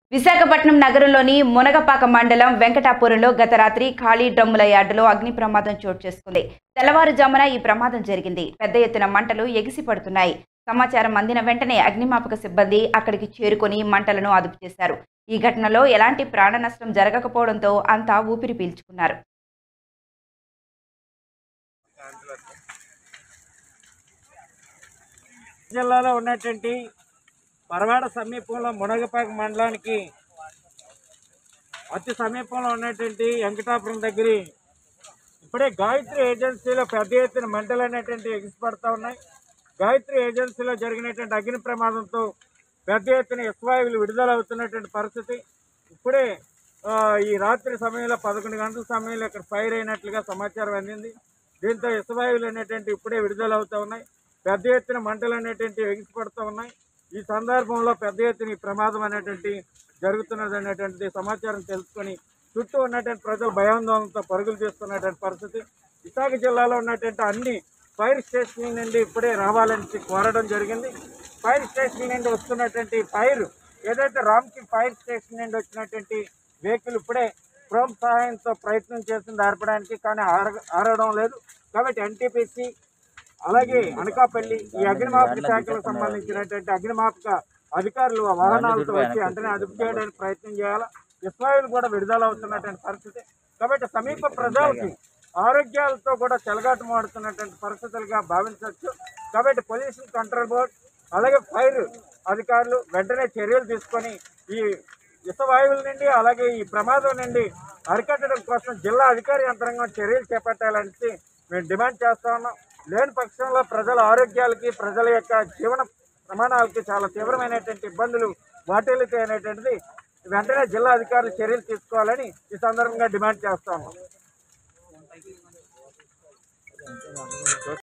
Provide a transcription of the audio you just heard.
విశాఖపట్నం నగరంలోని మునగపాక మండలం వెంకటాపురంలో గత రాత్రి ఖాళీ డ్రమ్ముల యార్డులో అగ్ని ప్రమాదం చోటు చేసుకుంది తెల్లవారుజామున ఈ ప్రమాదం జరిగింది పెద్ద ఎత్తున మంటలు ఎగిసిపడుతున్నాయి సమాచారం అందిన వెంటనే అగ్నిమాపక సిబ్బంది అక్కడికి చేరుకొని మంటలను అదుపు చేశారు ఈ ఘటనలో ఎలాంటి ప్రాణ నష్టం జరగకపోవడంతో అంతా ఊపిరి పీల్చుకున్నారు జిల్లాలో ఉన్నటువంటి పరవాడ సమీపంలో మునగపాక మండలానికి అతి సమీపంలో ఉన్నటువంటి వెంకటాపురం దగ్గర ఇప్పుడే గాయత్రి ఏజెన్సీలో పెద్ద ఎత్తున మంటలు అనేటువంటి ఎగిసిపడతా ఉన్నాయి గాయత్రి ఏజెన్సీలో జరిగినటువంటి అగ్ని ప్రమాదంతో పెద్ద ఎత్తున ఎస్వాయువులు విడుదల అవుతున్నటువంటి పరిస్థితి ఇప్పుడే ఆ, ఈ రాత్రి సమయంలో పదకొండు గంటల సమయంలో ఇక్కడ ఫైర్ అయినట్లుగా సమాచారం అందింది దీంతో ఎస్వాయువులు అనేటువంటి ఇప్పుడే విడుదల అవుతూ ఉన్నాయి పెద్ద ఎత్తున మంటలు అనేటువంటి ఎగిసిపడుతూ ఉన్నాయి ఈ సందర్భంలో పెద్ద ఎత్తున ఈ ప్రమాదం అనేటువంటి జరుగుతున్నది అనేటువంటిది సమాచారం తెలుసుకొని చుట్టూ ఉన్నటువంటి ప్రజలు భయాందోళనతో పరుగులు చేస్తున్నటువంటి పరిస్థితి విశాఖ జిల్లాలో ఉన్నటువంటి అన్ని ఫైర్ స్టేషన్ నుండి ఇప్పుడే రావాలని కోరడం జరిగింది ఫైర్ స్టేషన్ నుండి వస్తున్నటువంటి ఫైర్ ఏదైతే రామ్కి ఫైర్ స్టేషన్ నుండి వచ్చినటువంటి వెహికల్ ఇప్పుడే ప్రోమ్ సహాయంతో ప్రయత్నం చేస్తుంది ఆర్పడానికి కానీ ఆర ఆరడం లేదు కాబట్టి ఎన్టీపీసీ అలాగే అనకాపల్లి ఈ అగ్నిమాపక శాఖలకు సంబంధించినటువంటి అగ్నిమాపక అధికారులు ఆ వాహనాలతో వచ్చి వెంటనే అదుపు చేయడానికి ప్రయత్నం చేయాలా ఇస్రాయిల్ కూడా విడుదల అవుతున్నటువంటి పరిస్థితి కాబట్టి సమీప ప్రజలకి ఆరోగ్యాలతో కూడా చెలగాటమాడుతున్నటువంటి పరిస్థితులుగా భావించవచ్చు కాబట్టి పొల్యూషన్ కంట్రోల్ బోర్డ్ అలాగే ఫైర్ అధికారులు వెంటనే చర్యలు తీసుకొని ఈ విషవాయువుల నుండి అలాగే ఈ ప్రమాదం నుండి అరికట్టడం కోసం జిల్లా అధికార యంత్రాంగం చర్యలు చేపట్టాలని మేము డిమాండ్ చేస్తా ఉన్నాం లేని పక్షంలో ప్రజల ఆరోగ్యాలకి ప్రజల యొక్క జీవన ప్రమాణాలకి చాలా తీవ్రమైనటువంటి ఇబ్బందులు వాటిల్లుతాయి అనేటువంటిది వెంటనే జిల్లా అధికారులు చర్యలు తీసుకోవాలని ఈ సందర్భంగా డిమాండ్ చేస్తా ఉన్నాం